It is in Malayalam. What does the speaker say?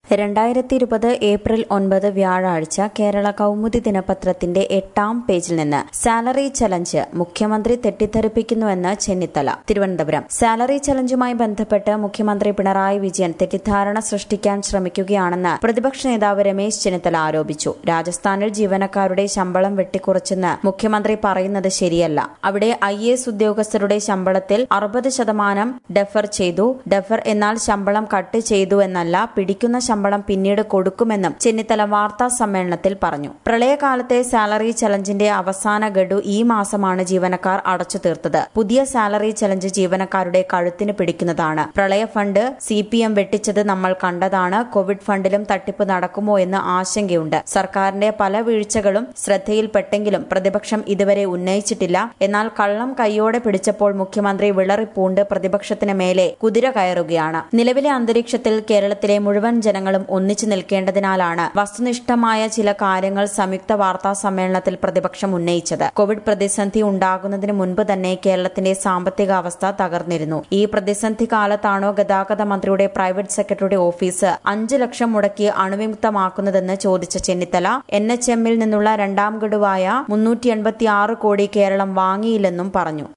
രണ്ടായിരത്തി ഇരുപത് ഏപ്രിൽ ഒൻപത് വ്യാഴാഴ്ച കേരള കൗമുദി ദിനപത്രത്തിന്റെ എട്ടാം പേജിൽ നിന്ന് സാലറി ചലഞ്ച് മുഖ്യമന്ത്രി തെറ്റിദ്ധരിപ്പിക്കുന്നുവെന്ന് ചെന്നിത്തല തിരുവനന്തപുരം സാലറി ചലഞ്ചുമായി ബന്ധപ്പെട്ട് മുഖ്യമന്ത്രി പിണറായി വിജയൻ തെറ്റിദ്ധാരണ സൃഷ്ടിക്കാൻ ശ്രമിക്കുകയാണെന്ന് പ്രതിപക്ഷ നേതാവ് രമേശ് ചെന്നിത്തല ആരോപിച്ചു രാജസ്ഥാനിൽ ജീവനക്കാരുടെ ശമ്പളം വെട്ടിക്കുറച്ചെന്ന് മുഖ്യമന്ത്രി പറയുന്നത് ശരിയല്ല അവിടെ ഐ എസ് ഉദ്യോഗസ്ഥരുടെ ശമ്പളത്തിൽ അറുപത് ശതമാനം ഡെഫർ ചെയ്തു ഡെഫർ എന്നാൽ ശമ്പളം കട്ട് ചെയ്തു എന്നല്ല പിടിക്കുന്ന ശമ്പളം പിന്നീട് കൊടുക്കുമെന്നും ചെന്നിത്തല വാർത്താ സമ്മേളനത്തിൽ പറഞ്ഞു പ്രളയകാലത്തെ സാലറി ചലഞ്ചിന്റെ അവസാന ഗഡു ഈ മാസമാണ് ജീവനക്കാർ അടച്ചു തീർത്തത് പുതിയ സാലറി ചലഞ്ച് ജീവനക്കാരുടെ കഴുത്തിന് പിടിക്കുന്നതാണ് പ്രളയ ഫണ്ട് സി പി എം വെട്ടിച്ചത് നമ്മൾ കണ്ടതാണ് കോവിഡ് ഫണ്ടിലും തട്ടിപ്പ് നടക്കുമോ എന്ന് ആശങ്കയുണ്ട് സർക്കാരിന്റെ പല വീഴ്ചകളും ശ്രദ്ധയിൽപ്പെട്ടെങ്കിലും പ്രതിപക്ഷം ഇതുവരെ ഉന്നയിച്ചിട്ടില്ല എന്നാൽ കള്ളം കൈയോടെ പിടിച്ചപ്പോൾ മുഖ്യമന്ത്രി വിളറിപ്പൂണ്ട് പ്രതിപക്ഷത്തിന് മേലെ കുതിര കയറുകയാണ് നിലവിലെ അന്തരീക്ഷത്തിൽ കേരളത്തിലെ മുഴുവൻ ജനങ്ങളും ഒന്നിച്ചു നിൽക്കേണ്ടതിനാലാണ് വസ്തുനിഷ്ഠമായ ചില കാര്യങ്ങൾ സംയുക്ത വാർത്താ സമ്മേളനത്തിൽ പ്രതിപക്ഷം ഉന്നയിച്ചത് കോവിഡ് പ്രതിസന്ധി ഉണ്ടാകുന്നതിന് മുൻപ് തന്നെ കേരളത്തിന്റെ സാമ്പത്തിക അവസ്ഥ തകർന്നിരുന്നു ഈ പ്രതിസന്ധി കാലത്താണോ ഗതാഗത മന്ത്രിയുടെ പ്രൈവറ്റ് സെക്രട്ടറിയുടെ ഓഫീസ് അഞ്ചു ലക്ഷം മുടക്കി അണുവിമുക്തമാക്കുന്നതെന്ന് ചോദിച്ച ചെന്നിത്തല എൻ എച്ച് എമ്മിൽ നിന്നുള്ള രണ്ടാം ഗഡുവായ മുന്നൂറ്റി കോടി കേരളം വാങ്ങിയില്ലെന്നും പറഞ്ഞു